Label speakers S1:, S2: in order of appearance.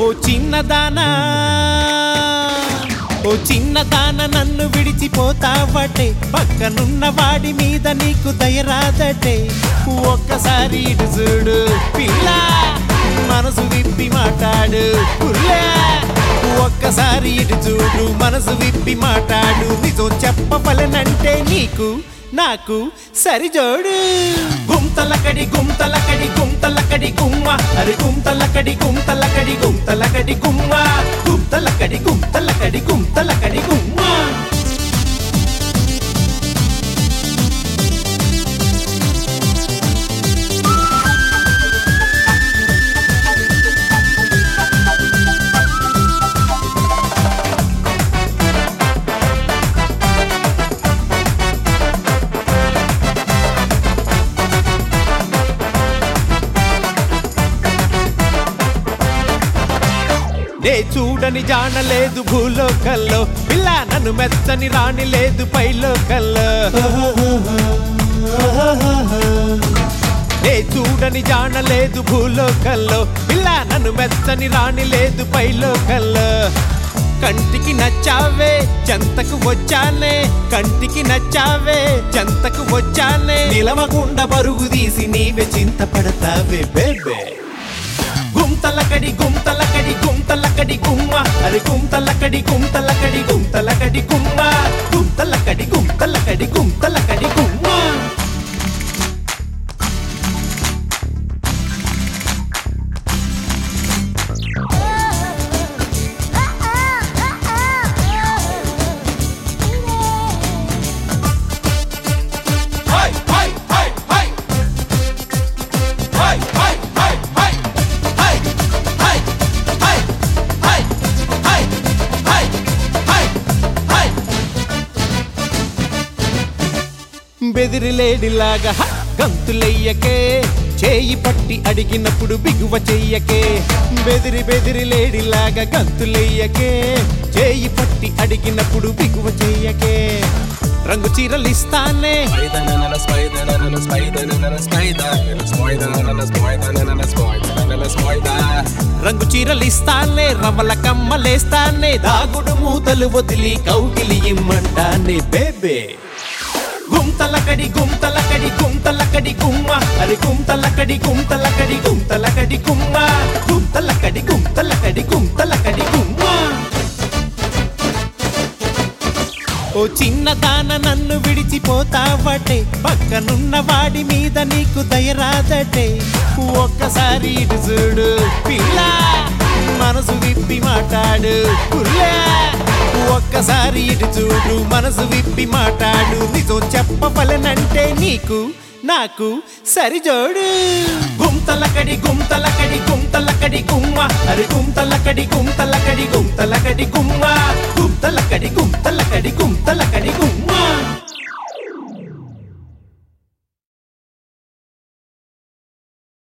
S1: ఓ చిన్నదానా ఓ చిన్నదాన నన్ను విడిచిపోతావటే పక్కనున్న వాడి మీద నీకు దయరాదటే ఒక్కసారి ఇటు చూడు పిల్ల మనసు విప్పి మాట్లాడు పుల్లా ఒక్కసారి ఇటు చూడు మనసు విప్పి మాట్లాడు నిజం చెప్పవలనంటే నీకు నాకు సరిజోడు గుంతలకడి గుంతలకడి గుంతలకడి గుమ్మ అరే గుంతలకడి గుంతలకడి గుంతలకడి గుమ్మ గుంతలకడి గుంతలకడి గుంతలకడి గుమ్మ నే చూడని జానలేదు భూలోకల్లో పిల్ల నన్ను మెచ్చని రాణి లేదు పైలోకల్లో నే చూడని జానలేదు భూలోకల్లో పిల్ల నన్ను మెచ్చని రాణి లేదు పైలోకల్లో కంటికి నచ్చావే చెంతకు వచ్చానే కంటికి నచ్చావే చెంతకు వచ్చానే నిలవకుండా పరుగు తీసి నీవే చింతపడతావే బేబే గుంతలకడి గుంతలకడి గుంతలకడి గుమ్మ అరే గుంతలకడి గుంతలకడి గుంతలకడి గుమ్మ గుంతలకడి గుంతలకడి గుంతలకడి గుమ్మ హై హై హై హై హై హై హై హై హై హై హై హై హై హై హై హై బెదిరిలేడిలాగా హ! గంతులెయ్యకే చేయి పట్టి అడిగినప్పుడు బిగువ చెయ్యకే బెదిరి బెదిరి లేడిలాగా గంతులెయ్యకే చేయి పట్టి అడిగినప్పుడు బిగువ చెయ్యకే రంగు చీరలిస్తానే
S2: Spider, nana, spider, nana, spider, nana, spider, nana, spider, nana, spider, nana, spider, nana, spider.
S1: రంగు చీరలిస్తానే రవల కమ్మలేస్తానే దాగుడు మూతలు వదిలి కౌగిలి ఇమ్మంటానే బేబే గుంతలకడి గుంతలకడి గుంతలకడి గుమ్మ అరే గుంతలకడి గుంతలకడి గుంతలకడి గుమ్మ గుంతలకడి గుంతలకడి గుంతలకడి గుమ్మ ఓ చిన్నదాన నన్ను విడిచిపోతావటే పక్కనున్న వాడి మీద నీకు దయరాదటే ఒక్కసారి ఇటు చూడు పిల్ల మనసు విప్పి మాట్లాడు పుల్లా ఒక్కసారి ఇటు చూడు మనసు విప్పి మాట్లాడు నిజం చెప్పవలనంటే నీకు నాకు సరిజోడు గుంతలకడి గుంతలకడి గుంతలకడి గుమ్మ అరే గుంతలకడి గుంతలకడి గుంతలకడి గుమ్మ గుంతలకడి గుంతలకడి గుంతలకడి గుమ్మ